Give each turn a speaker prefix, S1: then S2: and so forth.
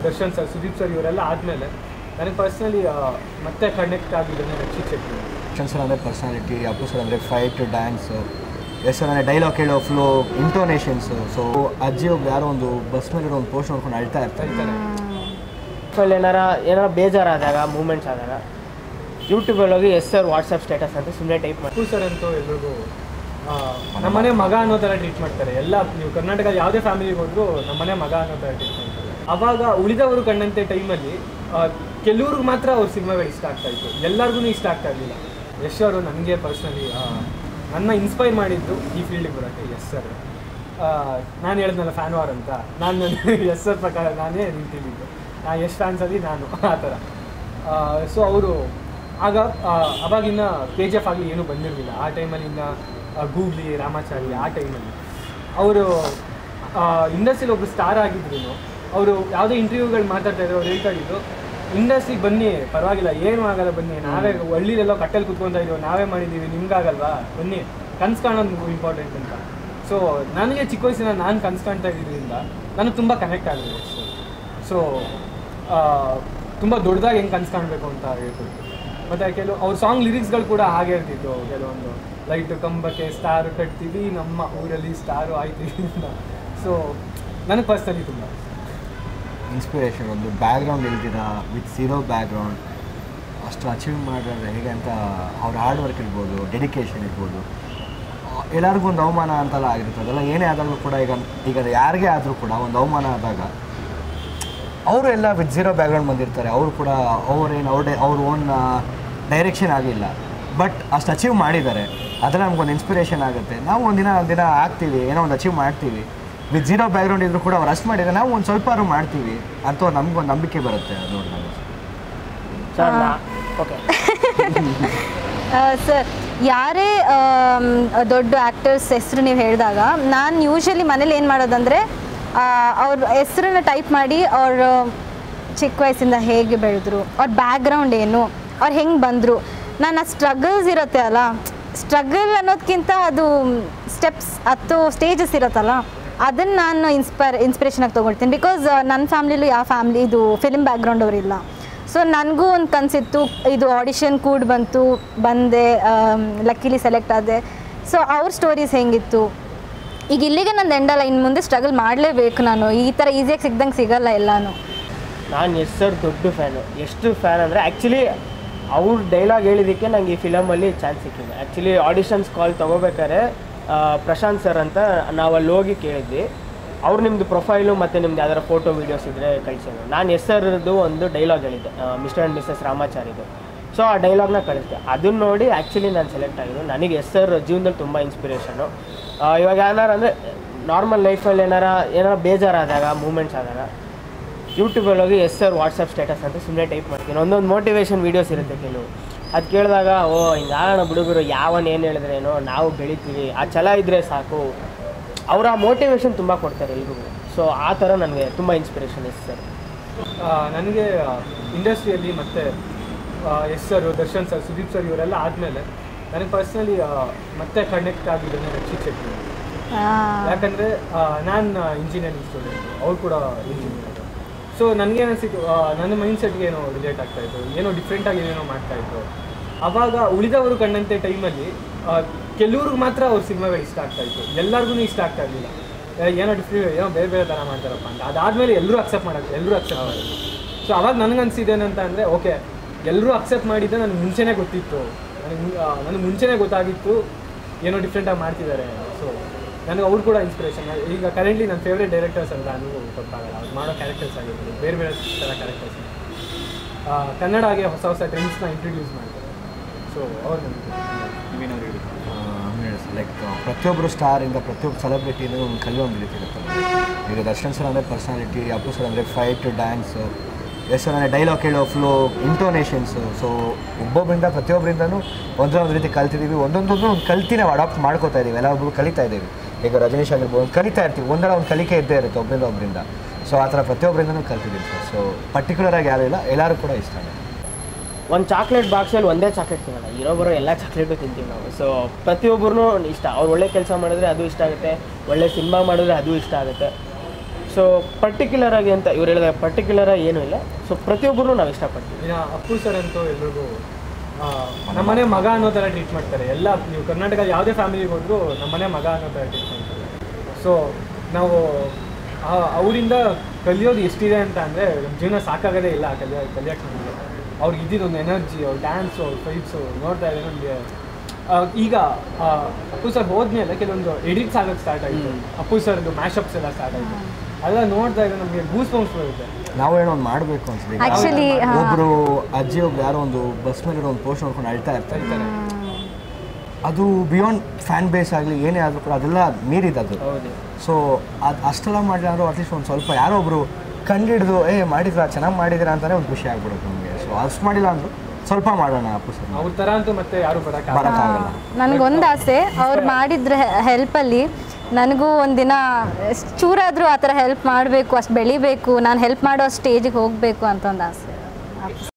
S1: Darshan sir Sudeep sir ಇವರೆಲ್ಲ ಆದಮೇಲೆ ನನಗೆ ಪರ್ಸ್ನಲಿ ಮತ್ತೆ ಕನೆಕ್ಟ್ ಆಗಿದ್ದನ್ನು ರಕ್ಷಿತ್ ಶೆಟ್ಟಿ
S2: ದರ್ಶನ್ ಸರ್ ಅಂದರೆ ಪರ್ಸನಾಲಿಟಿ ಅಪ್ಪು ಸರ್ ಅಂದರೆ ಫೈಟ್ ಡ್ಯಾನ್ಸು ಎಸ್ ಸರ್ ಅಂದರೆ ಡೈಲಾಗ್ ಹೇಳೋ ಫ್ಲೋ ಇಂಟೋನೇಷನ್ಸು ಸೊ ಅಜ್ಜಿ ಒಬ್ರು ಯಾರೋ ಒಂದು ಬಸ್ ಮೇಲಿರೋ ಒಂದು ಪೋಸ್ಟ್ ನೋಡ್ಕೊಂಡು ಅಳ್ತಾ ಇರ್ತಾರೆ
S1: ಹೇಳ್ತಾರೆ
S3: ಲೈಫಲ್ಲಿ ಏನಾರ ಏನಾರ ಬೇಜಾರಾದಾಗ ಮೂಮೆಂಟ್ಸ್ ಆದಾಗ ಯೂಟ್ಯೂಬಲ್ಲಿ ಹೋಗಿ ಎಸ್ ಸರ್ ವಾಟ್ಸಪ್ ಸ್ಟೇಟಸ್ ಅಂತ ಸುಮ್ಮನೆ ಟೈಪ್ ಮಾಡಿ
S1: ಅಪ್ಪು ಸರ್ ಅಂತೂ ಎಲ್ರಿಗೂ ಆ, ನಮ್ಮನೆ ಮಗ ಅನ್ನೋ ಥರ ಟ್ರೀಟ್ ಮಾಡ್ತಾರೆ ಎಲ್ಲ ನೀವು ಕರ್ನಾಟಕದ ಯಾವುದೇ ಫ್ಯಾಮಿಲಿಗೆ ಹೋದ್ರು ನಮ್ಮನೆ ಮಗ ಅನ್ನೋ ಥರ ಟ್ರೀಟ್ ಮಾಡ್ತಾರೆ ಅವಾಗ ಉಳಿದವರು ಕಂಡಂತೆ ಟೈಮಲ್ಲಿ ಕೆಲವ್ರಿಗೆ ಮಾತ್ರ ಅವ್ರ ಸಿನಿಮಾಗಳು ಇಷ್ಟ ಆಗ್ತಾ ಇತ್ತು ಎಲ್ಲರಿಗೂ ಇಷ್ಟ ಆಗ್ತಾ ಇರಲಿಲ್ಲ ಯಶ್ ಅವರು ನನಗೆ ಪರ್ಸ್ನಲಿ ನನ್ನ ಇನ್ಸ್ಪೈರ್ ಮಾಡಿದ್ದು ಈ ಫೀಲ್ಡಿಗೆ ಬರೋಕ್ಕೆ ಎಸ್ ಸರ್ ನಾನು ಹೇಳಿದ್ನಲ್ಲ ಫ್ಯಾನ್ ವಾರ್ ಅಂತ ನಾನು ಎಸ್ ಸರ್ ಪ್ರಕಾರ ನಾನೇ ನಿಂತಿದ್ದು ನಾ ಎಷ್ಟು ಫ್ಯಾನ್ಸಲ್ಲಿ ನಾನು ಆ ಥರ ಸೊ ಅವರು ಆಗ ಆ, ಅವಾಗಿನ್ನ ಕೆ ಜಿ ಎಫ್ ಆಗಲಿ ಏನೂ ಬಂದಿರಲಿಲ್ಲ ಆ ಟೈಮಲ್ಲಿ ಇನ್ನು ಗೂಗ್ಲಿ ರಾಮಾಚಾರಿ ಆ ಟೈಮಲ್ಲಿ ಅವರು ಇಂಡಸ್ಟ್ರಿಲಿ ಒಬ್ರು ಸ್ಟಾರ್ ಆಗಿದ್ರು ಅವರು ಯಾವುದೇ ಇಂಟರ್ವ್ಯೂಗಳು ಮಾತಾಡ್ತಾ ಇದ್ರು ಅವ್ರು ಹೇಳ್ತಾ ಇದ್ರು ಇಂಡಸ್ಟ್ರಿಗೆ ಬನ್ನಿ ಪರವಾಗಿಲ್ಲ ಏನು ಆಗಲ್ಲ ಬನ್ನಿ ನಾವೇ ಹಳ್ಳಿಲೆಲ್ಲೋ ಕಟ್ಟೆಲ್ಲಿ ಕುತ್ಕೊತಾ ಇದೀವಿ ನಾವೇ ಮಾಡಿದ್ದೀವಿ ನಿಮ್ಗಾಗಲ್ವಾ ಬನ್ನಿ ಕನ್ಸು ಕಾಣೋದು ಇಂಪಾರ್ಟೆಂಟ್ ಅಂತ ಸೊ ನನಗೆ ಚಿಕ್ಕ ವಯಸ್ಸಿನ ನಾನು ಕನ್ಸು ಕಾಣ್ತಾ ಇದ್ದಿದ್ದರಿಂದ ನಾನು ತುಂಬ ಕನೆಕ್ಟ್ ಆಗಿದೆ ಸೊ ತುಂಬ ದೊಡ್ಡದಾಗಿ ಹೆಂಗೆ ಕನ್ಸು ಕಾಣಬೇಕು ಅಂತ ಹೇಳ್ತಿದ್ರು ಮತ್ತು ಕೆಲವು ಅವ್ರ ಸಾಂಗ್ ಲಿರಿಕ್ಸ್ಗಳು ಕೂಡ ಹಾಗೆ ಇರ್ತಿತ್ತು ಕೆಲವೊಂದು ಲೈಟ್ ಕಂಬಕ್ಕೆ ಸ್ಟಾರ್ ಕಟ್ತೀವಿ ನಮ್ಮ ಊರಲ್ಲಿ ಸ್ಟಾರು ಆಯ್ತೀವಿ ಅಂತ ಸೊ ನನಗೆ ಪರ್ಸ್ನಲಿ ತುಂಬ
S2: ಇನ್ಸ್ಪಿರೇಷನ್ ಒಂದು ಬ್ಯಾಕ್ಗ್ರೌಂಡ್ ಇಲ್ದಿರ ವಿತ್ ಝೀರೋ ಬ್ಯಾಕ್ಗ್ರೌಂಡ್ ಅಷ್ಟು ಅಚೀವ್ ಮಾಡಿದ್ರೆ ಹೇಗೆ ಅಂತ ಅವ್ರ ಹಾರ್ಡ್ ವರ್ಕ್ ಇರ್ಬೋದು ಡೆಡಿಕೇಶನ್ ಇರ್ಬೋದು ಆ, ಎಲ್ಲರಿಗೂ ಒಂದು ಅವಮಾನ ಅಂತೆಲ್ಲ ಆಗಿರುತ್ತೆ ಅದೆಲ್ಲ ಏನೇ ಆದಾಗಲೂ ಕೂಡ ಈಗ ಈಗ ಯಾರಿಗೇ ಆದರೂ ಕೂಡ ಒಂದು ಅವಮಾನ ಆದಾಗ ಅವರು ಎಲ್ಲ ವಿತ್ ಝೀರೋ ಬ್ಯಾಕ್ಗ್ರೌಂಡ್ ಬಂದಿರ್ತಾರೆ ಅವರು ಕೂಡ ಅವ್ರೇನು ಅವ್ರ ಅವ್ರ ಓನ್ ಡೈರೆಕ್ಷನ್ ಆಗಿಲ್ಲ ಬಟ್ ಅಷ್ಟು ಅಚೀವ್ ಮಾಡಿದ್ದಾರೆ ಅದೆಲ್ಲ ನಮ್ಗೊಂದು ಇನ್ಸ್ಪಿರೇಷನ್ ಆಗುತ್ತೆ ನಾವು ಒಂದಿನ ಒಂದಿನ ಆಗ್ತೀವಿ ಏನೋ ಒಂದು ಅಚೀವ್ ಮಾಡ್ತೀವಿ ವಿತ್ ಝೀರೋ ಬ್ಯಾಕ್ಗ್ರೌಂಡ್ ಇದ್ರೂ ಕೂಡ ಅವ್ರು ಅಷ್ಟು ಮಾಡಿದರೆ ನಾವು ಒಂದು ಸ್ವಲ್ಪ ಮಾಡ್ತೀವಿ ಅಂತ ನಮಗೊಂದು ನಂಬಿಕೆ ಬರುತ್ತೆ ಅದು ನೋಡಿದಾಗ
S3: ಸರ್ ನಾ ಓಕೆ
S4: ಸರ್ ಯಾರೇ ಆಮ್, ದೊಡ್ಡ ಆ್ಯಕ್ಟರ್ಸ್ ಹೆಸರು ನೀವು ಹೇಳಿದಾಗ ನಾನು ಯೂಶಲಿ ಮನೇಲಿ ಏನು ಮಾಡೋದಂದರೆ ಅವ್ರ ಹೆಸರನ್ನ ಟೈಪ್ ಮಾಡಿ ಅವ್ರ ಚಿಕ್ಕ ವಯಸ್ಸಿಂದ ಹೇಗೆ ಬೆಳೆದ್ರು ಅವ್ರ ಬ್ಯಾಕ್ಗ್ರೌಂಡ್ ಏನು ಅವ್ರು ಹೆಂಗೆ ಬಂದರು ನಾನು ಆ ಸ್ಟ್ರಗಲ್ಸ್ ಇರುತ್ತೆ ಅಲ್ಲ ಸ್ಟ್ರಗಲ್ ಅನ್ನೋದಕ್ಕಿಂತ ಅದು ಸ್ಟೆಪ್ಸ್ ಅಥವಾ ಸ್ಟೇಜಸ್ ಇರುತ್ತಲ್ಲ ಅದನ್ನು ನಾನು ಇನ್ಸ್ಪೈರ್ ಇನ್ಸ್ಪಿರೇಷನಾಗಿ ತೊಗೊಳ್ತೀನಿ ಬಿಕಾಸ್ ನನ್ನ ಫ್ಯಾಮ್ಲಿಲೂ ಯಾವ ಫ್ಯಾಮ್ಲಿ ಇದು ಫಿಲ್ಮ್ ಬ್ಯಾಕ್ಗ್ರೌಂಡ್ ಅವರಿಲ್ಲ ಸೊ ನನಗೂ ಒಂದು ಕನಸಿತ್ತು ಇದು ಆಡಿಷನ್ ಕೂಡ ಬಂತು ಬಂದೆ ಲಕ್ಕಿಲಿ ಸೆಲೆಕ್ಟ್ ಆದೆ ಸೊ ಅವ್ರ ಸ್ಟೋರೀಸ್ ಹೆಂಗಿತ್ತು ಈಗ ಇಲ್ಲಿಗೆ ನಂದು ಎಂಡಲ್ಲ ಇನ್ನು ಮುಂದೆ ಸ್ಟ್ರಗಲ್ ಮಾಡಲೇಬೇಕು ನಾನು ಈ ಥರ ಈಸಿಯಾಗಿ ಸಿಗ್ದಂಗೆ ಸಿಗಲ್ಲ ಎಲ್ಲಾನು
S3: ನಾನು ಎಸ್ ಸರ್ ದೊಡ್ಡ ಫ್ಯಾನು ಎಷ್ಟು ಫ್ಯಾನ್ ಅಂದರೆ ಆ್ಯಕ್ಚುಲಿ ಅವ್ರ ಡೈಲಾಗ್ ಹೇಳಿದ್ದಕ್ಕೆ ನಂಗೆ ಈ ಫಿಲಮಲ್ಲಿ ಚಾನ್ಸ್ ಸಿಕ್ಕಿದೆ ಆ್ಯಕ್ಚುಲಿ ಆಡಿಷನ್ಸ್ ಕಾಲ್ ತೊಗೋಬೇಕಾದ್ರೆ ಆ, ಪ್ರಶಾಂತ್ ಸರ್ ಅಂತ ನಾವು ಅಲ್ಲಿ ಹೋಗಿ ಕೇಳಿದ್ವಿ ಅವ್ರು ನಿಮ್ಮದು ಪ್ರೊಫೈಲು ಮತ್ತು ನಿಮ್ದು ಯಾವ್ದಾರ ಫೋಟೋ ವೀಡಿಯೋಸ್ ಇದ್ದರೆ ಕಳಿಸಿದ್ರು ನಾನು ಎಸ್ ಸರ್ದು ಒಂದು ಡೈಲಾಗ್ ಹೇಳಿದ್ದೆ ಮಿಸ್ಟರ್ ಆ್ಯಂಡ್ ಮಿಸ್ಸಸ್ ರಾಮಾಚಾರಿದು ಸೊ ಆ ಡೈಲಾಗ್ನ ಕಳಿಸ್ದೆ ಅದನ್ನ ನೋಡಿ ಆ್ಯಕ್ಚುಲಿ ನಾನು ಸೆಲೆಕ್ಟ್ ಆಗಿದ್ದು ನನಗೆ ಎಸ್ ಸರ್ ಜೀವನದಲ್ಲಿ ತುಂಬ ಇನ್ಸ್ಪಿರೇಷನು ಇವಾಗ ಏನಾರು ಅಂದರೆ ನಾರ್ಮಲ್ ಲೈಫಲ್ಲಿ ಏನಾರ ಏನಾರ ಬೇಜಾರಾದಾಗ ಮೂಮೆಂಟ್ಸ್ ಆದಾಗ ಯೂಟ್ಯೂಬಲ್ಲಿ ಹೋಗಿ ಎಸ್ ಸರ್ ವಾಟ್ಸಪ್ ಸ್ಟೇಟಸ್ ಅಂತ ಸುಮ್ಮನೆ ಟೈಪ್ ಮಾಡ್ತೀನಿ ಒಂದೊಂದು ಮೋಟಿವೇಶನ್ ವೀಡಿಯೋಸ್ ಇರುತ್ತೆ ಕೆಲವು ಅದು ಕೇಳಿದಾಗ ಓ ಹಿಂಗಾಗೋಣ ಹುಡುಗರು ಯಾವನ್ ಏನು ಹೇಳಿದ್ರೇನೋ ನಾವು ಬೆಳಿತೀವಿ ಆ ಛಲ ಇದ್ದರೆ ಸಾಕು ಅವರ ಮೋಟಿವೇಶನ್ ತುಂಬ ಕೊಡ್ತಾರೆ ಎಲ್ರಿಗೂ ಸೊ ಆ ಥರ ನನಗೆ ತುಂಬ ಇನ್ಸ್ಪಿರೇಷನ್ ಎಸ್ ಸರ್
S1: ನನಗೆ ಇಂಡಸ್ಟ್ರಿಯಲ್ಲಿ ಮತ್ತು S sir Darshan sir Sudeep sir ಇವರೆಲ್ಲ ಆದಮೇಲೆ ನನಗೆ ಪರ್ಸ್ನಲಿ ಮತ್ತೆ ಕನೆಕ್ಟ್ ಆಗಿದ್ದನ್ನು ರಕ್ಷಿತ್ ಶೆಟ್ಟಿ ಯಾಕಂದರೆ ನಾನು ಇಂಜಿನಿಯರಿಂಗ್ ಸ್ಟೂಡೆಂಟ್ ಅವ್ರು ಕೂಡ ಇಂಜಿನಿಯರ್ ಸೊ ನನಗೆ ಅನಿಸಿತು ನನ್ನ ಮೈಂಡ್ ಸೆಟ್ಗೆ ಏನೋ ರಿಲೇಟ್ ಆಗ್ತಾ ಇತ್ತು ಏನೋ ಡಿಫ್ರೆಂಟಾಗಿ ಏನೇನೋ ಮಾಡ್ತಾ ಇತ್ತು ಅವಾಗ ಉಳಿದವರು ಕಂಡಂತೆ ಟೈಮಲ್ಲಿ ಕೆಲವ್ರಿಗೆ ಮಾತ್ರ ಅವ್ರ ಸಿನಿಮಾಗಳು ಇಷ್ಟ ಆಗ್ತಾ ಇತ್ತು ಎಲ್ಲರಿಗೂ ಇಷ್ಟ ಆಗ್ತಾ ಇರಲಿಲ್ಲ ಏನೋ ಡಿಫ್ರೆಂಟ್ ಏನೋ ಬೇರೆ ಬೇರೆ ಥರ ಮಾಡ್ತಾರಪ್ಪ ಅಂತ ಅದಾದಮೇಲೆ ಎಲ್ಲರೂ ಅಕ್ಸೆಪ್ಟ್ ಮಾಡೋದು ಎಲ್ಲರೂ ಅಕ್ಸೆಪ್ಟ್ ಮಾಡೋದು ಸೊ ಅವಾಗ ನನಗೆ ಅನಿಸಿದ್ದೇನಂತ ಅಂದರೆ ಓಕೆ ಎಲ್ಲರೂ ಅಕ್ಸೆಪ್ಟ್ ಮಾಡಿದ್ದು ನನಗೆ ಮುಂಚೆನೇ ಗೊತ್ತಿತ್ತು ನನಗೆ ನನಗೆ ಮುಂಚೆನೇ ಗೊತ್ತಾಗಿತ್ತು ಏನೋ ಡಿಫ್ರೆಂಟಾಗಿ ಮಾಡ್ತಿದ್ದಾರೆ ಸೊ ನನಗೆ ಅವ್ರು ಕೂಡ ಇನ್ಸ್ಪಿರೇಷನ್ ಈಗ ಕರೆಂಟ್ಲಿ ನನ್ನ ಫೇವ್ರೇಟ್ ಡೈರೆಕ್ಟರ್ಸ್ ಅಂತ ನನಗೂ ಗೊತ್ತಾಗಲ್ಲ ಅವ್ರು ಮಾಡೋ ಕ್ಯಾರೆಕ್ಟರ್ಸ್ ಆಗಿರ್ಬೋದು ಬೇರೆ ಬೇರೆ ಥರ ಕ್ಯಾರೆಕ್ಟರ್ಸ್ ಕನ್ನಡಗೆ ಹೊಸ ಹೊಸ ಟ್ರೆಂಡ್ಸ್ನ ಇಂಟ್ರೊಡ್ಯೂಸ್ ಮಾಡ್ತಾರೆ ಸೊ ಅವ್ರು ನನಗೆ
S2: ಲೈಕ್ ಪ್ರತಿಯೊಬ್ಬರು ಸ್ಟಾರಿಂದ ಪ್ರತಿಯೊಬ್ಬರು ಸೆಲೆಬ್ರಿಟಿನೂ ಒಂದು ಕಲಿಯೋ ಒಂದು ರೀತಿ ಇರುತ್ತೆ ಈಗ ದರ್ಶನ್ ಸರ್ ಅಂದರೆ ಪರ್ಸನಾಲಿಟಿ ಅಪ್ಪು ಸರ್ ಅಂದರೆ ಫೈಟ್ ಡ್ಯಾನ್ಸು ಎಸ್ ಸರ್ ಅಂದರೆ ಡೈಲಾಗ್ ಹೇಳೋ ಫ್ಲೋ ಇಂಟೋನೇಷನ್ಸು ಸೊ ಒಬ್ಬೊಬ್ಬರಿಂದ ಪ್ರತಿಯೊಬ್ಬರಿಂದನೂ ಒಂದೊಂದು ಒಂದು ರೀತಿ ಕಲ್ತಿದ್ದೀವಿ ಒಂದೊಂದೊಂದು ಒಂದು ಕಲ್ತಿ ನಾವು ಅಡಾಪ್ಟ್ ಮಾಡ್ಕೋತಾ ಇದ್ದೀವಿ ಎಲ್ಲ ಒಬ್ಬರು ಕಲಿತಾ ಇದ್ದೀವಿ ಈಗ ರಜನೀಶ್ ಆಗಿರ್ಬೋದು ಒಂದು ಕಲಿತಾ ಇರ್ತೀವಿ ಒಂದರ ಒಂದು ಕಲಿಕೆ ಇದ್ದೇ ಇರುತ್ತೆ ಒಬ್ಬರಿಂದ ಒಬ್ಬರಿಂದ ಸೊ ಆ ಥರ ಪ್ರತಿಯೊಬ್ಬರಿಂದನೂ ಕಲ್ತಿದ್ದೀವಿ ಸರ್ ಸೊ ಪರ್ಟಿಕ್ಯುಲರಾಗಿ ಯಾರೂ ಇಲ್ಲ ಎಲ್ಲರೂ ಕೂಡ ಇಷ್ಟ
S3: ಒಂದು ಚಾಕ್ಲೇಟ್ ಬಾಕ್ಸಲ್ಲಿ ಒಂದೇ ಚಾಕ್ಲೇಟ್ ತಿನ್ನೋಣ ಇರೋ ಬರೋ ಎಲ್ಲ ಚಾಕ್ಲೇಟು ತಿಂತೀವಿ ನಾವು ಸೊ ಪ್ರತಿಯೊಬ್ಬರೂ ಇಷ್ಟ ಅವ್ರು ಒಳ್ಳೆ ಕೆಲಸ ಮಾಡಿದ್ರೆ ಅದು ಇಷ್ಟ ಆಗುತ್ತೆ ಒಳ್ಳೆ ಸಿನಿಮಾ ಮಾಡಿದ್ರೆ ಅದು ಇಷ್ಟ ಆಗುತ್ತೆ ಸೊ ಪರ್ಟಿಕ್ಯುಲರ್ ಆಗಿ ಅಂತ ಇವ್ರು ಹೇಳಿದ ಪರ್ಟಿಕ್ಯುಲರ್ ಆಗಿ ಏನೂ ಇಲ್ಲ ಸೊ ಪ್ರತಿಯೊಬ್ಬರು ನಾವು ಇಷ್ಟಪಡ್ತೀವಿ
S1: ಇನ್ನು ಅಪ್ಪು ಸರ್ ಅಂತೂ ಎಲ್ರಿಗೂ ಆ, ನಮ್ಮನೆ ಮಗ ಅನ್ನೋ ಥರ ಟ್ರೀಟ್ ಮಾಡ್ತಾರೆ ಎಲ್ಲ ನೀವು ಕರ್ನಾಟಕ ಯಾವುದೇ ಫ್ಯಾಮಿಲಿಗೆ ಹೋದ್ರು ನಮ್ಮನೆ ಮಗ ಅನ್ನೋ ಥರ ಟ್ರೀಟ್ ಮಾಡ್ತಾರೆ ಸೊ ನಾವು ಆ- ಅವರಿಂದ ಕಲಿಯೋದು ಎಷ್ಟಿದೆ ಅಂತ ಅಂದರೆ ನಮ್ಮ ಜೀವನ ಸಾಕಾಗೋದೇ ಇಲ್ಲ ಕಲಿಯೋ ಕಲಿಯೋಕ್ಕೆ ನಮಗೆ ಅವ್ರಿಗೆ ಇದ್ದಿದ್ದೊಂದು ಎನರ್ಜಿ ಅವ್ರ ಡ್ಯಾನ್ಸು ಅವ್ರ ಫೈಟ್ಸು ನೋಡ್ತಾ ಇದ್ರೆ ನಮಗೆ ಈಗ ಆ, ಅಪ್ಪು ಸರ್ ಹೋದ್ಮೇಲೆ ಕೆಲವೊಂದು ಎಡಿಟ್ಸ್ ಆಗೋಕ್ಕೆ ಸ್ಟಾರ್ಟ್ ಆಯಿತು ಅಪ್ಪು ಸರ್ದು ಮ್ಯಾಶಪ್ಸ್ ಎಲ್ಲ ಸ್ಟಾರ್ಟ್ ಆಯಿತು ಅದೆಲ್ಲ ನೋಡ್ತಾ ಇದ್ರೆ ನಮಗೆ ಗೂಸ್ ಬಂಪ್ಸ್ ಬರುತ್ತೆ
S2: ನಾವು ಏನೋ ಒಂದು ಮಾಡಬೇಕು ಅನ್ಸುತ್ತೆ ಈಗ
S4: ಆ್ಯಕ್ಚುಲಿ
S2: ಒಬ್ರು ಅಜ್ಜಿ ಒಬ್ರು ಯಾರೋ ಒಂದು ಬಸ್ ಮೇಲೆ ಒಂದು ಪೋಸ್ಟ್ ನೋಡ್ಕೊಂಡು ಅಳ್ತಾ ಇರ್ತಾರೆ ಅದು ಬಿಯಾಂಡ್ ಫ್ಯಾನ್ ಬೇಸ್ ಆಗಲಿ ಏನೇ ಆದರೂ ಕೂಡ ಅದೆಲ್ಲ ಮೀರಿದದು
S3: ಹೌದು
S2: ಸೊ ಅದು ಅಷ್ಟೆಲ್ಲ ಮಾಡಿಲ್ಲ ಅಂದ್ರೂ ಅಟ್ಲೀಸ್ಟ್ ಒಂದು ಸ್ವಲ್ಪ ಯಾರೋ ಒಬ್ರು ಕಂಡಿಡಿದು ಏ ಮಾಡಿದ್ರ ಚೆನ್ನಾಗಿ ಮಾಡಿದಿರ ಅಂತಾನೆ ಒಂದು ಖುಷಿ ಆಗ್ಬಿಡುತ್ತೆ ನಮಗೆ ಸೊ ಅಷ್ಟು ಮಾಡಿಲ್ಲ ಅಂದ್ರು ಸ್ವಲ್ಪ ಮಾಡೋಣ ಅಪ್ಪು ಸರ್
S1: ಅವ್ರ ಥರ ಅಂತೂ ಮತ್ತೆ ಯಾರು ಬರೋಕ್ಕೆ
S2: ಬರೋಕ್ಕಾಗಲ್ಲ
S4: ನನಗೊಂದು ಆಸೆ ಅವ್ರು ಮಾಡಿದ್ರ ಹೆಲ್ಪಲ್ಲಿ ನನಗೂ ಒಂದಿನ ಎಷ್ಟ್ ಚೂರಾದರೂ ಆ ಥರ ಹೆಲ್ಪ್ ಮಾಡಬೇಕು ಅಷ್ಟು ಬೆಳಿಬೇಕು ನಾನು ಹೆಲ್ಪ್ ಮಾಡೋ ಸ್ಟೇಜಿಗೆ ಹೋಗಬೇಕು ಅಂತ ಒಂದು ಆಸೆ